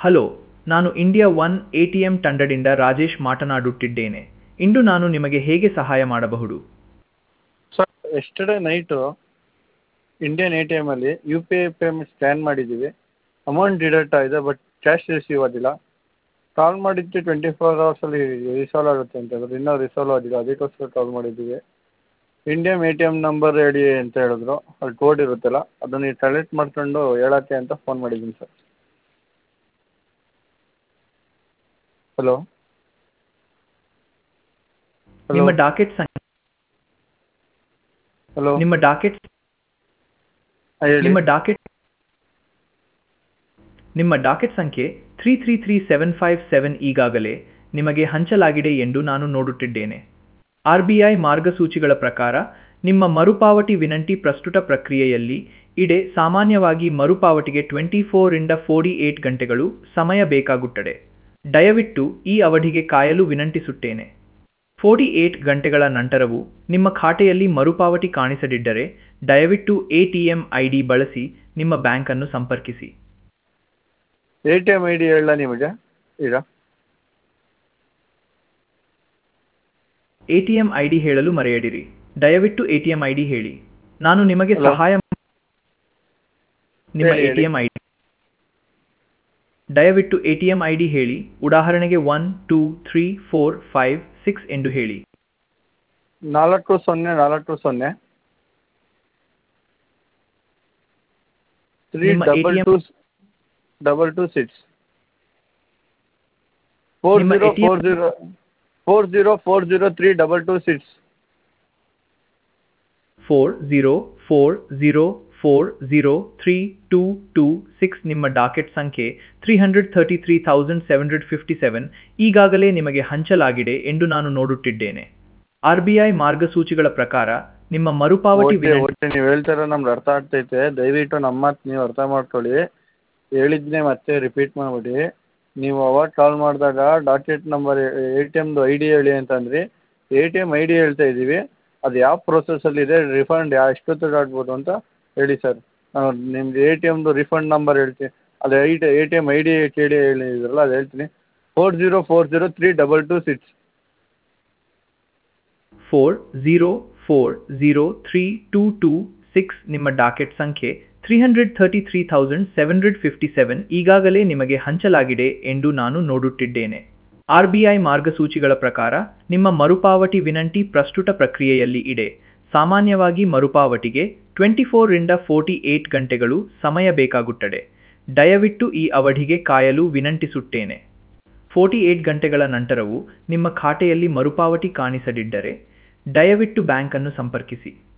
Hello ನಾನು India one A T M ತಂಡದಿಂದ ರಾಜೇಶ್ ಮಾತನಾಡುತ್ತಿದ್ದೇನೆ ಇಂದು ನಾನು ನಿಮಗೆ ಹೇಗೆ ಸಹಾಯ ಮಾಡಬಹುದು sir yesterday night Indian A T ಎಮಲ್ಲಿ U P I payment scan ಮಾಡಿದ್ದೀವಿ ಅಮೌಂಟ್ ಡಿಡಕ್ಟ್ ಆಗಿದೆ ಬಟ್ ಕ್ಯಾಶ್ ರಿಸೀವ್ ಆಗಿಲ್ಲ ಕಾಲ್ ಮಾಡಿದ್ದು ಟ್ವೆಂಟಿ ಫೋರ್ ಅವರ್ಸಲ್ಲಿ ರಿಸಾಲ್ವ್ ಆಗುತ್ತೆ ಅಂತ ಹೇಳಿದ್ರು ಇನ್ನೂ ರಿಸಾಲ್ವ್ ಆಗಿಲ್ಲ ಅದಕ್ಕೋಸ್ಕರ ಕಾಲ್ ಮಾಡಿದ್ದೀವಿ Indian A T M number ಹೇಳಿ ಅಂತ ಹೇಳಿದ್ರು ಅಲ್ಲಿ ಕೋಡ್ ಇರುತ್ತಲ್ಲ ಅದನ್ನು ನೀವು ಕಲೆಕ್ಟ್ ಮಾಡ್ಕೊಂಡು ಹೇಳೋಕ್ಕೆ ಅಂತ ಫೋನ್ ಮಾಡಿದ್ದೀನಿ ಸರ್ ಹಲೋ ಹಲೋ ನಿಮ್ಮ ಡಾಕೆಟ್ ಸಂಖ್ಯೆ ಹಲೋ ನಿಮ್ಮ ಡಾಕೆಟ್ ಹಾಂ ಹೇಳಿ ನಿಮ್ಮ ಡಾಕೆಟ್ ನಿಮ್ಮ ಡಾಕೆಟ್ ಸಂಖ್ಯೆ three three three seven five seven ಈಗಾಗಲೇ ನಿಮಗೆ ಹಂಚಲಾಗಿದೆ ಎಂದು ನಾನು ನೋಡುತ್ತಿದ್ದೇನೆ ಆರ್ ಬಿ ಐ ಮಾರ್ಗಸೂಚಿಗಳ ಪ್ರಕಾರ ನಿಮ್ಮ ಮರುಪಾವತಿ ವಿನಂತಿ ಪ್ರಸ್ತುತ ಪ್ರಕ್ರಿಯೆಯಲ್ಲಿ ಇಡೆ ಸಾಮಾನ್ಯವಾಗಿ ಮರುಪಾವತಿಗೆ ಟ್ವೆಂಟಿ ಫೋರಿಂದ ಫೋರ್ಟಿ ಏಟ್ ಗಂಟೆಗಳು ಸಮಯ ಬೇಕಾಗುತ್ತದೆ ದಯವಿಟ್ಟು ಈ ಅವಧಿಗೆ ಕಾಯಲು ವಿನಂತಿಸುತ್ತೇನೆ ಫೋರ್ಟಿ ಏಟ್ ಗಂಟೆಗಳ ನಂತರವೂ ನಿಮ್ಮ ಖಾತೆಯಲ್ಲಿ ಮರುಪಾವತಿ ಕಾಣಿಸದಿದ್ದರೆ ದಯವಿಟ್ಟು A T M I D ಬಳಸಿ ನಿಮ್ಮ ಬ್ಯಾಂಕನ್ನು ಸಂಪರ್ಕಿಸಿ A T M I D ಹೇಳಲಾ ನಿಮಗೆ ಈಗ A T M I D ಹೇಳಲು ಮರೆಯದಿರಿ ದಯವಿಟ್ಟು A T M I D ಹೇಳಿ ನಾನು ನಿಮಗೆ Hello? ಸಹಾಯ ನಿಮ್ಮ ಹೇಳಿ, A T M I D ದಯವಿಟ್ಟು A T M I D ಹೇಳಿ ಉದಾಹರಣೆಗೆ one two three four five six ಎಂದು ಹೇಳಿ ನಾಲ್ಕು ಸೊನ್ನೆ ನಾಲ್ಕು ಸೊನ್ನೆ ತ್ರೀ ನಿಮ್ಮ double ATM to double two six four ನಿಮ್ಮ zero ATM four zero four zero four zero three double two six four zero four zero four zero three two two six ನಿಮ್ಮ docket ಸಂಖ್ಯೆ three hundred thirty three thousand seven hundred fifty seven ಈಗಾಗಲೇ ನಿಮಗೆ ಹಂಚಲಾಗಿದೆ ಎಂದು ನಾನು ನೋಡುತ್ತಿದ್ದೇನೆ R B I ಮಾರ್ಗಸೂಚಿಗಳ ಪ್ರಕಾರ ನಿಮ್ಮ ಮರುಪಾವತಿ ಓಕೆ ವಿನಂತಿ ಓಕೆ ನೀವು ಹೇಳ್ತಾರ ನಮ್ಗೆ ಅರ್ಥ ಆಗ್ತೈತೆ ದಯವಿಟ್ಟು ನಮ್ಮ ಮಾತು ನೀವು ಅರ್ಥ ಮಾಡ್ಕೊಳ್ಳಿ ಹೇಳಿದ್ನೇ ಮತ್ತೆ ರಿಪೀಟ್ ಮಾಡಬೇಡಿ ನೀವು ಅವಾಗ ಕಾಲ್ ಮಾಡಿದಾಗ ಡಾಕೆಟ್ ನಂಬರ್ ಎ ಟಿ ಎಮ್ದು ಐ ಡಿ ಹೇಳಿ ಅಂತಂದ್ರಿ A T M I D ಹೇಳ್ತಾ ಇದ್ದೀವಿ ಅದು ಯಾವ ಪ್ರೊಸೆಸಲ್ಲಿದೆ ರಿಫಂಡ್ ಯಾ ಎಷ್ಟೊತ್ತಿಗೆ ಆಗ್ಬೋದು ಅಂತ ಹೇಳಿ ಸರ್ ನಿಮ್ದು ಎ ಟಿ ಎಮ್ದು ರಿಫಂಡ್ ನಂಬರ್ ಹೇಳ್ತೀನಿ ಅದು I T A T M I D ಕೇಳಿ ಹೇಳಿದ್ರಲ್ಲ ಅದು ಹೇಳ್ತೀನಿ four zero four zero three double two six four zero four zero three two two six ನಿಮ್ಮ ಡಾಕೆಟ್ ಸಂಖ್ಯೆ three hundred thirty three thousand seven hundred fifty seven ಈಗಾಗಲೇ ನಿಮಗೆ ಹಂಚಲಾಗಿದೆ ಎಂದು ನಾನು ನೋಡುತ್ತಿದ್ದೇನೆ ಆರ್ ಬಿ ಐ ಮಾರ್ಗಸೂಚಿಗಳ ಪ್ರಕಾರ ನಿಮ್ಮ ಮರುಪಾವತಿ ವಿನಂತಿ ಪ್ರಸ್ತುತ ಪ್ರಕ್ರಿಯೆಯಲ್ಲಿ ಇದೆ ಸಾಮಾನ್ಯವಾಗಿ ಮರುಪಾವತಿಗೆ ಟ್ವೆಂಟಿ ಫೋರಿಂದ ಫೋರ್ಟಿ ಏಟ್ ಗಂಟೆಗಳು ಸಮಯ ಬೇಕಾಗುತ್ತದೆ ದಯವಿಟ್ಟು ಈ ಅವಧಿಗೆ ಕಾಯಲು ವಿನಂತಿಸುತ್ತೇನೆ ಫೋರ್ಟಿ ಏಟ್ ಗಂಟೆಗಳ ನಂತರವೂ ನಿಮ್ಮ ಖಾತೆಯಲ್ಲಿ ಮರುಪಾವತಿ ಕಾಣಿಸದಿದ್ದರೆ ದಯವಿಟ್ಟು ಬ್ಯಾಂಕನ್ನು ಸಂಪರ್ಕಿಸಿ